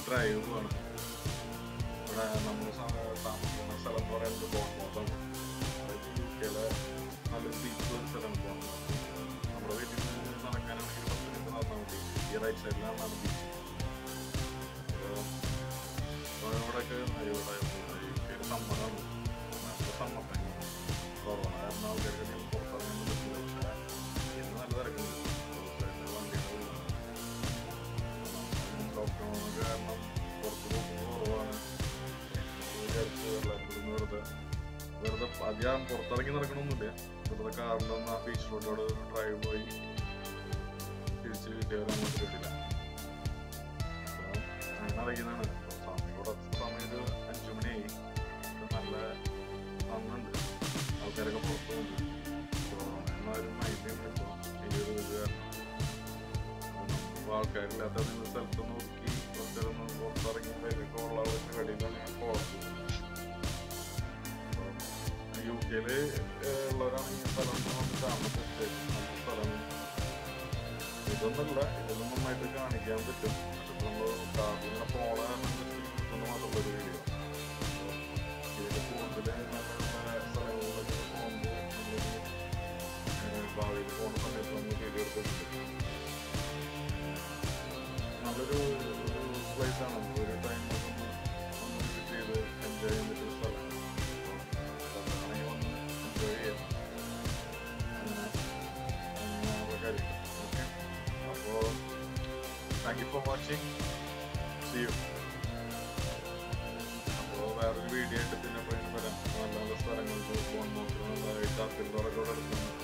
drive ആണ് ഇവിടെ നമ്മൾ താമസിക്കുന്ന സ്ഥലം എന്ന് പറയുന്നത് ബോൺമോത്താണ് അതായത് യു കെയിലെ നല്ലൊരു ബീച്ച് ഒരു സ്ഥലമാണ് ബോൺമോത്ത് നമ്മുടെ വീട്ടിൽ നിന്ന് നടക്കാനാണെങ്കിൽ പത്ത് മിനിറ്റ് നടന്നാൽ മതി ഈ റൈറ്റ് സൈഡിലാണ് ബീച്ച് അപ്പോൾ ഇവിടെയൊക്കെ ഇവിടെ യു കെയിൽ സമ്മറാണ് നല്ല സമ്മർ ടൈം കൊറോണ കാരണം ആൾക്കാർക്ക് അധികം പുറത്തിറങ്ങാൻ പറ്റില്ല പക്ഷേ ഇന്ന് നല്ല തിരക്കുണ്ട് വണ്ടികൾ ലോക്ക്ഡൗൺ കാരണം പുറത്ത് പോകുന്നത് കുറവാണ് വിചാരിച്ച് എല്ലാവരും വെറുതെ വെറുതെ അധികം പുറത്തിറങ്ങി നടക്കണമൊന്നുമില്ല വെറുതെ കാറിലൊന്ന് ആ ബീച്ച് റോഡിലൂടെ ഡ്രൈവ് പോയി തിരിച്ച് കയറാൻ പറ്റില്ല അപ്പോൾ അങ്ങനെ അറിയുന്നതാണ് സമയം ഇവിടെ സമയത്ത് അഞ്ചു മണിയായി ഇപ്പൊ നല്ല നന്നുണ്ട് ആൾക്കാരൊക്കെ പുറത്ത് പോകുന്നുണ്ട് അപ്പോൾ എന്നാലും നൈറ്റ് ടൈമിൽ ഇപ്പോൾ ഈ ഒരു ഇത് കാരണം അപ്പോൾ ആൾക്കാരില്ലാത്ത നിങ്ങൾ സ്ഥലത്തൊന്ന് ഒതുക്കി കുറച്ചൊന്ന് പുറത്തിറങ്ങി പേരൊക്കെ ഉള്ള വെടിയിലാണ് ഞാൻ പോകുന്നത് യു കെയിൽ ഉള്ളവരാണെങ്കിൽ സ്ഥലം നമുക്ക് താമസിച്ച് നല്ല സ്ഥലം ഇതൊന്നുമില്ല ഇതൊന്നും നന്നായിട്ട് കാണിക്കാൻ പറ്റും അതിപ്പോൾ നമ്മൾ കാറിങ്ങനെ പോണ കാരണം ഇതൊന്നും മാത്രമുള്ള ഒരു വീഡിയോ ഇതിൽ കൂടുതൽ നല്ല നല്ല സ്ഥലങ്ങളിലൊക്കെ പോകുമ്പോൾ നമ്മൾ ഭാവിയിൽ പോകുന്ന സമയത്ത് നമ്മൾ വീഡിയോ എടുത്തിട്ടുണ്ട് നല്ലൊരു പ്ലേസ് ആണ് നമുക്ക് ഒരു ടൈം ഒന്ന് ഒന്ന് വിസിറ്റ് ചെയ്ത് എൻജോയ് ചെയ്യാൻ പറ്റിയ സ്ഥലമാണ് അപ്പോൾ അതാണെങ്കിൽ വന്ന് എൻജോയ് ചെയ്യാം അങ്ങനെ അങ്ങനെയുള്ള കാര്യം ഓക്കെ അപ്പോൾ thank you for watching see you അപ്പോൾ വേറൊരു വീഡിയോ ആയിട്ട് പിന്നെ പോയി വരാം നല്ല നല്ല സ്ഥലങ്ങൾക്ക് പോകാൻ നോക്കുന്നത് നല്ല ഇട്ടാർക്കിൽ കൂടെ എടുക്കുന്നു